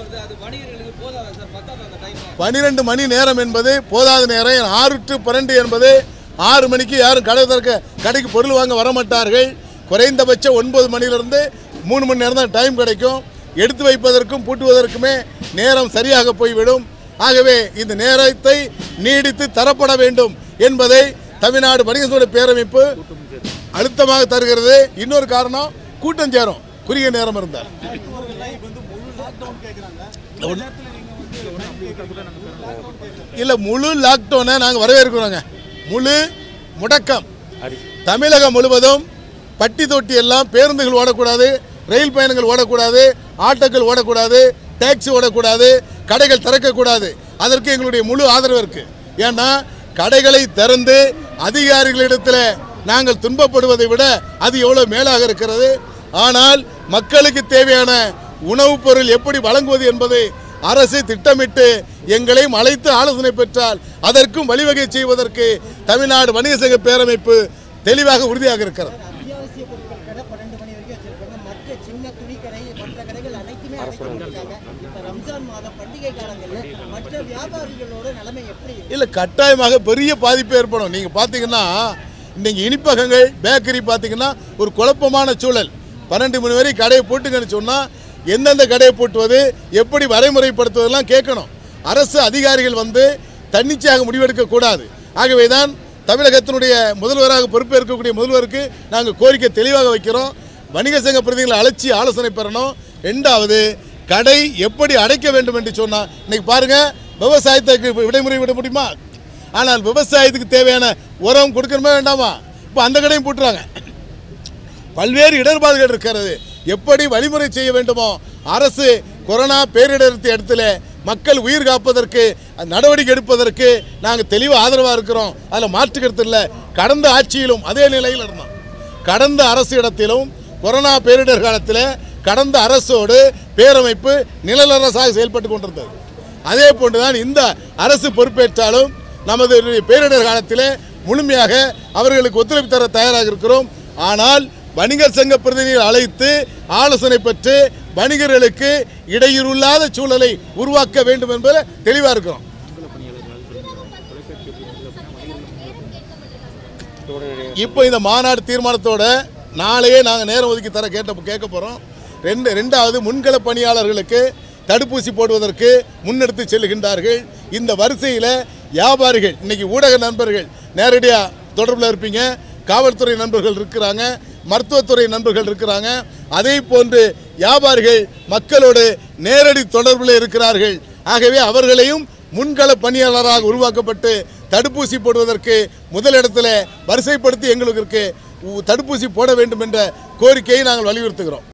வருது அது வணிகர்களுக்கு போதாதா சார் பத்தாத அந்த டைம் பன்னிரெண்டு மணி நேரம் என்பது போதாத நேரம் ஆறு டு பன்னெண்டு என்பது ஆறு மணிக்கு யாரும் கடை திறக்க கடைக்கு பொருள் வாங்க வரமாட்டார்கள் குறைந்தபட்சம் ஒன்பது மணிலிருந்து மூணு மணி நேரம் தான் டைம் கிடைக்கும் எடுத்து வைப்பதற்கும் பூட்டுவதற்குமே நேரம் சரியாக போய்விடும் ஆகவே இந்த நேரத்தை நீடித்து தரப்பட வேண்டும் என்பதை தமிழ்நாடு வணிகர்களுடைய பேரமைப்பு அழுத்தமாக தருகிறது இன்னொரு காரணம் கூட்டம் சேரும் குறுகிய நேரம் இருந்தால் இல்லை முழு லாக்டவுனை நாங்கள் வரவேற்கிறோங்க முழு முடக்கம் தமிழகம் முழுவதும் பட்டி தொட்டி எல்லாம் பேருந்துகள் ஓடக்கூடாது ரயில் பயணங்கள் ஓடக்கூடாது ஆட்டோக்கள் ஓடக்கூடாது டாக்ஸி ஓடக்கூடாது கடைகள் திறக்கக்கூடாது அதற்கு எங்களுடைய முழு ஆதரவு இருக்கு ஏன்னா கடைகளை திறந்து அதிகாரிகளிடத்தில் நாங்கள் துன்பப்படுவதை விட அது எவ்வளோ மேலாக இருக்கிறது ஆனால் மக்களுக்கு தேவையான உணவுப் பொருள் எப்படி வழங்குவது என்பதை அரசு திட்டமிட்டு எங்களையும் அழைத்து ஆலோசனை பெற்றால் அதற்கும் வழிவகை செய்வதற்கு தமிழ்நாடு வணிக சங்க பேரமைப்பு தெளிவாக உறுதியாக இருக்கிறது அத்தியாவசிய பொருட்கள் கடை பன்னெண்டு மணி வரைக்கும் வச்சிருக்காங்க மற்ற சின்ன துணி கடை மற்ற கடைகள் அனைத்துமே அடைக்கப்பட்டிருக்காங்க இப்ப ரம்ஜான் மாதம் பண்டிகை காலங்களில் மற்ற வியாபாரிகளோட நிலைமை எப்படி இருக்கு? இல்லை கட்டாயமாக பெரிய பாதிப்பு ஏற்படும் நீங்கள் பார்த்தீங்கன்னா இன்னைக்கு இனிப்பகங்கள் பேக்கரி பார்த்தீங்கன்னா ஒரு குழப்பமான சூழல் பன்னெண்டு மணி வரை கடையை போட்டுங்கன்னு சொன்னால் எந்தெந்த கடையை போட்டுவது எப்படி வரைமுறைப்படுத்துவதெல்லாம் கேட்கணும் அரசு அதிகாரிகள் வந்து தன்னிச்சையாக முடிவெடுக்கக்கூடாது ஆகவே தான் தமிழகத்தினுடைய முதல்வராக பொறுப்பேற்கக்கூடிய முதல்வருக்கு நாங்கள் கோரிக்கை தெளிவாக வைக்கிறோம் வணிக சங்க பிரதிகளை அழைச்சி ஆலோசனை பெறணும் ரெண்டாவது கடை எப்படி அடைக்க வேண்டும் என்று சொன்னால் இன்னைக்கு பாருங்க விவசாயத்துக்கு விடைமுறை விட முடியுமா ஆனால் விவசாயத்துக்கு தேவையான உரம் கொடுக்கணுமா வேண்டாமா இப்போ அந்த கடையும் போட்டுறாங்க பல்வேறு இடர்பாடுகள் இருக்கிறது எப்படி வழிமுறை செய்ய வேண்டுமோ அரசு கொரோனா பேரிடர்த்த இடத்துல மக்கள் உயிர் காப்பதற்கு நடவடிக்கை எடுப்பதற்கு நாங்கள் தெளிவாக ஆதரவாக இருக்கிறோம் அதில் மாற்றுக்கிறது இல்லை கடந்த ஆட்சியிலும் அதே நிலையில் இருந்தோம் கடந்த அரசு இடத்திலும் கொரோனா பேரிடர் காலத்தில் கடந்த அரசோடு பேரமைப்பு நிழலரசாக செயல்பட்டு கொண்டிருந்தது அதே போன்றுதான் இந்த அரசு பொறுப்பேற்றாலும் நமது பேரிடர் காலத்தில் முழுமையாக அவர்களுக்கு ஒத்துழைப்பு தர தயாராக இருக்கிறோம் ஆனால் வணிகர் சங்க பிரதிநிதிகள் அழைத்து ஆலோசனை பெற்று வணிகர்களுக்கு இடையூறில்லாத சூழலை உருவாக்க வேண்டும் என்பதில் தெளிவாக இருக்கிறோம் இப்போ இந்த மாநாடு தீர்மானத்தோட நாளையே நாங்கள் நேரம் ஒதுக்கி தர கேட்ட கேட்க போகிறோம் ரெண்டு ரெண்டாவது முன்கள பணியாளர்களுக்கு தடுப்பூசி போடுவதற்கு முன்னெடுத்து செல்கின்றார்கள் இந்த வரிசையில் வியாபாரிகள் இன்னைக்கு ஊடக நண்பர்கள் நேரடியாக தொடர்பில் இருப்பீங்க காவல்துறை நண்பர்கள் இருக்கிறாங்க மருத்துவத்துறை நண்பர்கள் இருக்கிறாங்க அதே போன்று வியாபாரிகள் மக்களோடு நேரடி தொடர்பில் இருக்கிறார்கள் ஆகவே அவர்களையும் முன்கள பணியாளராக உருவாக்கப்பட்டு தடுப்பூசி போடுவதற்கு முதலிடத்தில் வரிசைப்படுத்தி எங்களுக்கு தடுப்பூசி போட வேண்டும் என்ற கோரிக்கையை நாங்கள் வலியுறுத்துகிறோம்